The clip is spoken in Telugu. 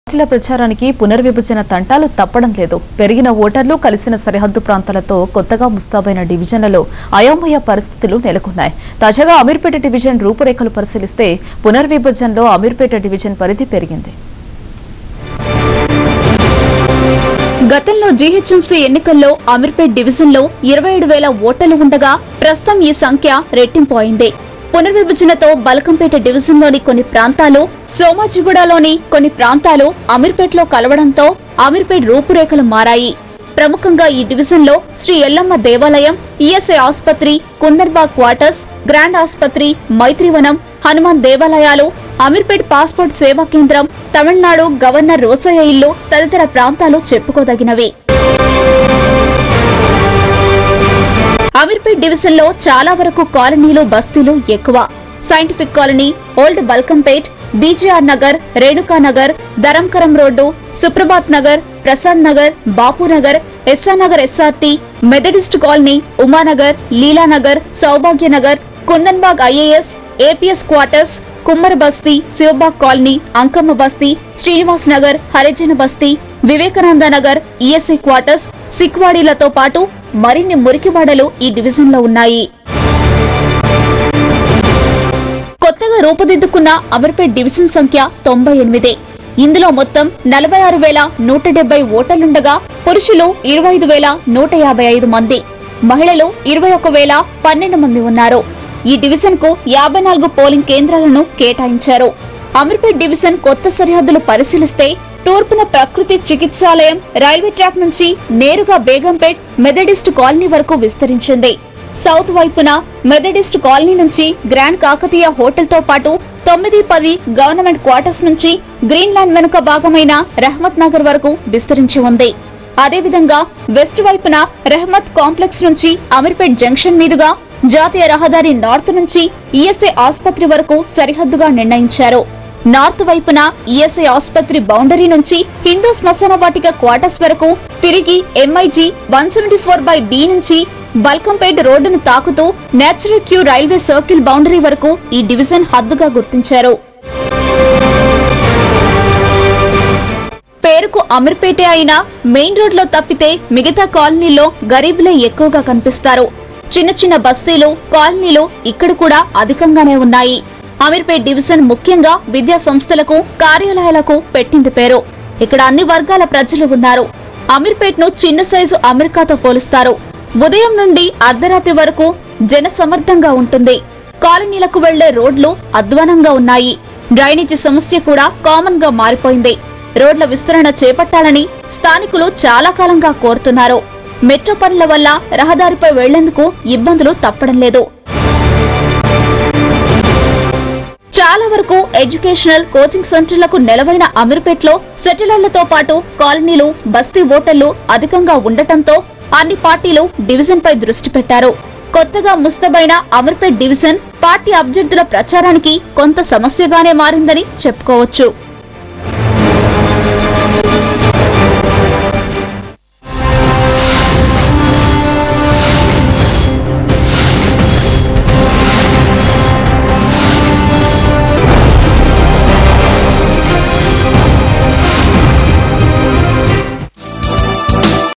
పార్టీల ప్రచారానికి పునర్విభజన తంటాలు తప్పడం లేదు పెరిగిన ఓటర్లు కలిసిన సరిహద్దు ప్రాంతాలతో కొత్తగా ముస్తాబైన డివిజన్లలో అయోమయ పరిస్థితులు నెలకొన్నాయి తాజాగా అమీర్పేట డివిజన్ రూపురేఖలు పరిశీలిస్తే పునర్విభజనలో అమీర్పేట డివిజన్ పరిధి పెరిగింది గతంలో జీహెచ్ఎంసీ ఎన్నికల్లో అమీర్పేట్ డివిజన్ లో ఇరవై ఏడు వేల ఓటర్లు ఉండగా ప్రస్తుతం ఈ సంఖ్య రెట్టింపు అయింది పునర్విభజనతో బలకంపేట డివిజన్లోని కొన్ని ప్రాంతాలు సోమాజిగూడలోని కొన్ని ప్రాంతాలు అమీర్పేట్లో కలవడంతో అమీర్పేట్ రూపురేఖలు మారాయి ప్రముఖంగా ఈ డివిజన్లో శ్రీ ఎల్లమ్మ దేవాలయం ఈఎస్ఐ ఆసుపత్రి కుందర్బాగ్ క్వార్టర్స్ గ్రాండ్ ఆసుపత్రి మైత్రివనం హనుమాన్ దేవాలయాలు అమీర్పేట్ పాస్పోర్ట్ సేవా కేంద్రం తమిళనాడు గవర్నర్ రోసయ్య ఇల్లు తదితర ప్రాంతాలు చెప్పుకోదగినవి అమీర్పేట్ డివిజన్ లో చాలా వరకు కాలనీలు బస్తీలు ఎక్కువ scientific colony old Balkampet BJR Nagar Renuka Nagar Dharamkaram road Suprabhat Nagar Prasad Nagar Bapu Nagar SR Nagar SRT Methodist colony Umanagar Leelanagar Saubhagya Nagar Kundanbagh IAS IPS quarters Kummara Basti Shivbagh colony Ankamma Basti Srinivas Nagar Harijana Basti Vivekananda Nagar ESI quarters సిక్వాడీలతో పాటు మరిన్ని మురికివాడలు ఈ డివిజన్లో ఉన్నాయి కొత్తగా రూపుదిద్దుకున్న అమర్పేట్ డివిజన్ సంఖ్య తొంభై ఎనిమిది ఇందులో మొత్తం నలభై ఆరు వేల నూట డెబ్బై ఓటర్లుండగా పురుషులు ఇరవై ఐదు వేల నూట యాభై ఐదు మంది మహిళలు ఇరవై ఒక వేల పన్నెండు మంది ఉన్నారు ఈ డివిజన్ కు యాభై నాలుగు పోలింగ్ కేంద్రాలను కేటాయించారు అమీర్పేట్ డివిజన్ కొత్త సరిహద్దులు పరిశీలిస్తే తూర్పున ప్రకృతి చికిత్సాలయం రైల్వే ట్రాక్ నుంచి నేరుగా బేగంపేట్ మెథడిస్ట్ కాలనీ వరకు విస్తరించింది సౌత్ వైపున మెథడిస్ట్ కాలనీ నుంచి గ్రాండ్ కాకతీయ హోటల్ తో పాటు తొమ్మిది పది గవర్నమెంట్ క్వార్టర్స్ నుంచి గ్రీన్ ల్యాండ్ వెనుక భాగమైన రెహమత్ నగర్ వరకు విస్తరించి ఉంది అదేవిధంగా వెస్ట్ వైపున రెహమత్ కాంప్లెక్స్ నుంచి అమీర్పేట్ జంక్షన్ మీదుగా జాతీయ రహదారి నార్త్ నుంచి ఈఎస్ఐ ఆసుపత్రి వరకు సరిహద్దుగా నిర్ణయించారు నార్త్ వైపున ఈఎస్ఐ ఆసుపత్రి బౌండరీ నుంచి హిందూ శ్మశాన వాటిక క్వార్టర్స్ వరకు తిరిగి MIG one seventy four by B నుంచి బల్కంపేట్ రోడ్డును తాకుతూ natural cure railway circle boundary వరకు ఈ డివిజన్ హద్దుగా గుర్తించారు పేరుకు అమీర్పేటే అయినా మెయిన్ రోడ్ లో తప్పితే మిగతా కాలనీల్లో గరీబులే ఎక్కువగా కనిపిస్తారు చిన్న చిన్న బస్తీలు కాలనీలు ఇక్కడ కూడా అధికంగానే ఉన్నాయి అమీర్పేట్ డివిజన్ ముఖ్యంగా విద్యా సంస్థలకు కార్యాలయాలకు పెట్టింది పేరు ఇక్కడ అన్ని వర్గాల ప్రజలు ఉన్నారు అమీర్పేట్ ను చిన్న సైజు అమెరికాతో పోలుస్తారు ఉదయం నుండి అర్ధరాత్రి వరకు జన సమర్థంగా ఉంటుంది కాలనీలకు వెళ్లే రోడ్లు అధ్వానంగా ఉన్నాయి డ్రైనేజీ సమస్య కూడా కామన్ గా మారిపోయింది రోడ్ల విస్తరణ చేపట్టాలని స్థానికులు చాలా కాలంగా కోరుతున్నారు మెట్రో పనుల వల్ల రహదారిపై వెళ్లేందుకు ఇబ్బందులు తప్పడం లేదు చాలా వరకు ఎడ్యుకేషనల్ కోచింగ్ సెంటర్లకు నెలవైన అమీర్పేట్లో సెటిలర్లతో పాటు కాలనీలు బస్తీ ఓటర్లు అధికంగా ఉండటంతో అన్ని పార్టీలు డివిజన్ పై దృష్టి పెట్టారు కొత్తగా ముస్తబైన అమీర్పేట్ డివిజన్ పార్టీ అభ్యర్థుల ప్రచారానికి కొంత సమస్యగానే మారిందని చెప్పుకోవచ్చు